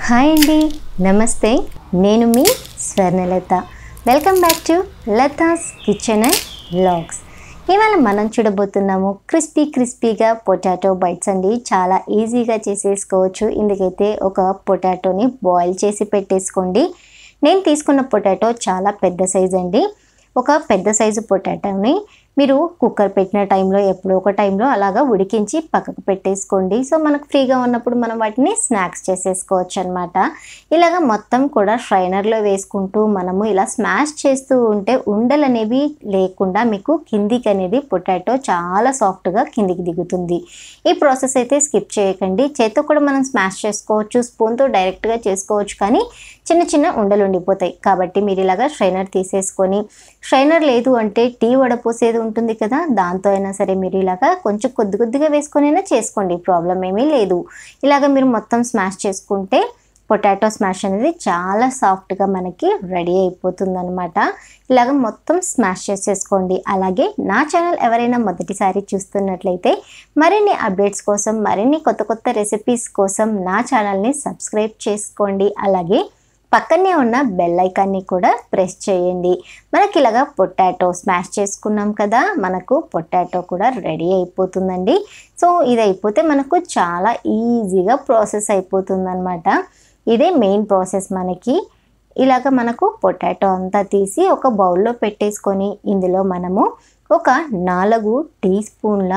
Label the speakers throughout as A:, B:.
A: hi అండి నమస్తే నేను మీ Swarnalatha welcome back to Latha's kitchen and vlogs ఇవాళ మనం చూడబోతున్నాము క్రిస్పీ క్రిస్పీగా పొటాటో బైట్స్ అండి చాలా ఈజీగా చేసేసుకోవచ్చు ఇందుకైతే ఒక పొటాటోని బాయిల్ చేసి పెట్టేసుకోండి నేను తీసుకున్న పొటాటో చాలా పెద్ద సైజ్ అండి ఒక పెద్ద సైజు పొటాటోని మీరు కుక్కర్ పెట్టిన టైంలో ఎప్పుడో ఒక టైంలో అలాగా ఉడికించి పక్కకు పెట్టేసుకోండి సో మనకు ఫ్రీగా ఉన్నప్పుడు మనం వాటిని స్నాక్స్ చేసేసుకోవచ్చు అనమాట ఇలాగ మొత్తం కూడా ఫ్రైనర్లో వేసుకుంటూ మనము ఇలా స్మాష్ చేస్తూ ఉంటే ఉండలు అనేవి లేకుండా మీకు కిందికి అనేది పొటాటో చాలా సాఫ్ట్గా కిందికి దిగుతుంది ఈ ప్రాసెస్ అయితే స్కిప్ చేయకండి చేత్తో కూడా మనం స్మాష్ చేసుకోవచ్చు స్పూన్తో డైరెక్ట్గా చేసుకోవచ్చు కానీ చిన్న చిన్న ఉండలు ఉండిపోతాయి కాబట్టి మీరు ఇలాగా స్ట్రైనర్ తీసేసుకొని స్ట్రైనర్ లేదు అంటే టీ వడపోసేది ఉంటుంది కదా దాంతో అయినా సరే మీరు ఇలాగా కొంచెం కొద్ది కొద్దిగా వేసుకొని అయినా చేసుకోండి ప్రాబ్లం ఏమీ లేదు ఇలాగ మీరు మొత్తం స్మాష్ చేసుకుంటే పొటాటో స్మాష్ అనేది చాలా సాఫ్ట్గా మనకి రెడీ అయిపోతుంది అనమాట ఇలాగ మొత్తం స్మాష్ చేసేసుకోండి అలాగే నా ఛానల్ ఎవరైనా మొదటిసారి చూస్తున్నట్లయితే మరిన్ని అప్డేట్స్ కోసం మరిన్ని కొత్త కొత్త రెసిపీస్ కోసం నా ఛానల్ని సబ్స్క్రైబ్ చేసుకోండి అలాగే పక్కనే ఉన్న బెల్ ఐకాన్ని కూడా ప్రెస్ చేయండి మనకి ఇలాగా పొటాటో స్మాష్ చేసుకున్నాం కదా మనకు పొటాటో కూడా రెడీ అయిపోతుందండి సో ఇది అయిపోతే మనకు చాలా ఈజీగా ప్రాసెస్ అయిపోతుంది అనమాట ఇదే మెయిన్ ప్రాసెస్ మనకి ఇలాగ మనకు పొటాటో అంతా తీసి ఒక బౌల్లో పెట్టేసుకొని ఇందులో మనము ఒక నాలుగు టీ స్పూన్ల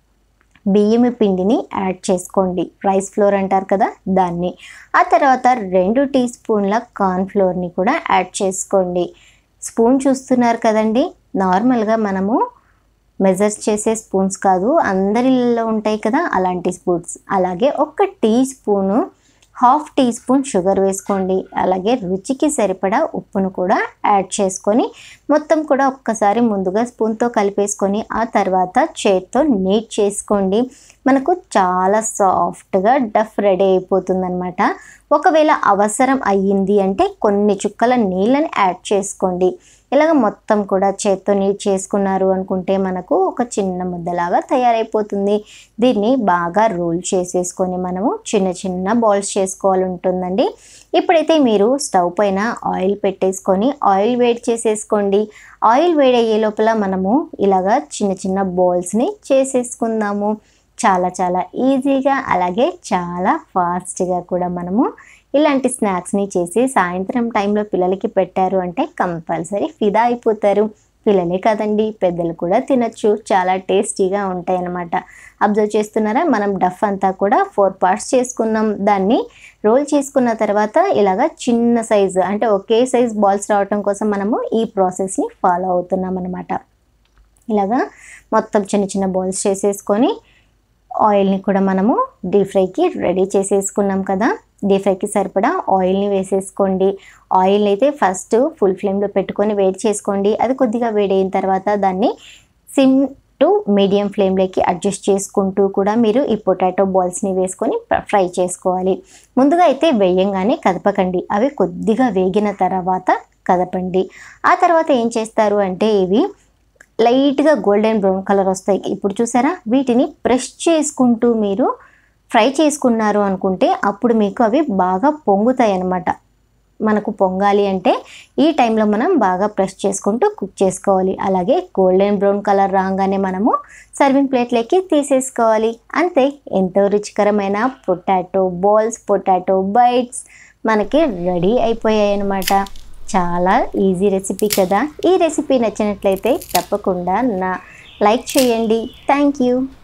A: బియ్యం పిండిని యాడ్ చేసుకోండి రైస్ ఫ్లోర్ అంటారు కదా దాన్ని ఆ తర్వాత రెండు టీ స్పూన్ల కార్న్ ఫ్లోర్ని కూడా యాడ్ చేసుకోండి స్పూన్ చూస్తున్నారు కదండి నార్మల్గా మనము మెజర్స్ చేసే స్పూన్స్ కాదు అందరిలో ఉంటాయి కదా అలాంటి స్పూన్స్ అలాగే ఒక teaspoon half teaspoon sugar వేసుకోండి అలాగే రుచికి సరిపడా ఉప్పును కూడా యాడ్ చేసుకొని మొత్తం కూడా ఒక్కసారి ముందుగా స్పూన్తో కలిపేసుకొని ఆ తర్వాత చేత్తో నీట్ చేసుకోండి మనకు చాలా సాఫ్ట్గా డఫ్ రెడీ అయిపోతుంది అనమాట ఒకవేళ అవసరం అయ్యింది అంటే కొన్ని చుక్కల నీళ్ళని యాడ్ చేసుకోండి ఇలాగ మొత్తం కూడా చేత్తో నీట్ చేసుకున్నారు అనుకుంటే మనకు ఒక చిన్న ముద్దలాగా తయారైపోతుంది దీన్ని బాగా రోల్ చేసేసుకొని మనము చిన్న చిన్న బాల్స్ చేసుకోవాలి ఉంటుందండి ఇప్పుడైతే మీరు స్టవ్ పైన ఆయిల్ పెట్టేసుకొని ఆయిల్ వేడి చేసేసుకోండి ఆయిల్ వేడి అయ్యే లోపల మనము ఇలాగా చిన్న చిన్న బాల్స్ని చేసేసుకుందాము చాలా చాలా ఈజీగా అలాగే చాలా ఫాస్ట్గా కూడా మనము ఇలాంటి స్నాక్స్ని చేసి సాయంత్రం టైంలో పిల్లలకి పెట్టారు అంటే కంపల్సరీ ఫిదా అయిపోతారు పిల్లలే కదండి పెద్దలు కూడా తినచ్చు చాలా టేస్టీగా ఉంటాయి అన్నమాట అబ్జర్వ్ చేస్తున్నారా మనం డఫ్ అంతా కూడా ఫోర్ పార్ట్స్ చేసుకున్నాం దాన్ని రోల్ చేసుకున్న తర్వాత ఇలాగా చిన్న సైజు అంటే ఒకే సైజ్ బాల్స్ రావటం కోసం మనము ఈ ప్రాసెస్ని ఫాలో అవుతున్నాం అనమాట ఇలాగా మొత్తం చిన్న చిన్న బాల్స్ చేసేసుకొని ఆయిల్ని కూడా మనము డీప్ ఫ్రైకి రెడీ చేసేసుకున్నాం కదా డీప్ ఫ్రైకి సరిపడా ఆయిల్ని వేసేసుకోండి ఆయిల్ అయితే ఫస్ట్ ఫుల్ ఫ్లేమ్లో పెట్టుకొని వేడి చేసుకోండి అది కొద్దిగా వేడైన తర్వాత దాన్ని సిమ్ టు మీడియం ఫ్లేమ్లోకి అడ్జస్ట్ చేసుకుంటూ కూడా మీరు ఈ పొటాటో బాల్స్ని వేసుకొని ఫ్రై చేసుకోవాలి ముందుగా అయితే వేయంగానే కదపకండి అవి కొద్దిగా వేగిన తర్వాత కదపండి ఆ తర్వాత ఏం చేస్తారు అంటే ఇవి లైట్గా గోల్డెన్ బ్రౌన్ కలర్ వస్తాయి ఇప్పుడు చూసారా వీటిని ప్రెస్ చేసుకుంటూ మీరు ఫ్రై చేసుకున్నారు అనుకుంటే అప్పుడు మీకు అవి బాగా పొంగుతాయి అన్నమాట మనకు పొంగాలి అంటే ఈ టైంలో మనం బాగా ప్రెస్ చేసుకుంటూ కుక్ చేసుకోవాలి అలాగే గోల్డెన్ బ్రౌన్ కలర్ రాగానే మనము సర్వింగ్ ప్లేట్లోకి తీసేసుకోవాలి అంతే ఎంతో రుచికరమైన పొటాటో బాల్స్ పొటాటో బైట్స్ మనకి రెడీ అయిపోయాయి అన్నమాట చాలా ఈజీ రెసిపీ కదా ఈ రెసిపీ నచ్చినట్లయితే తప్పకుండా నా లైక్ చేయండి థ్యాంక్ యూ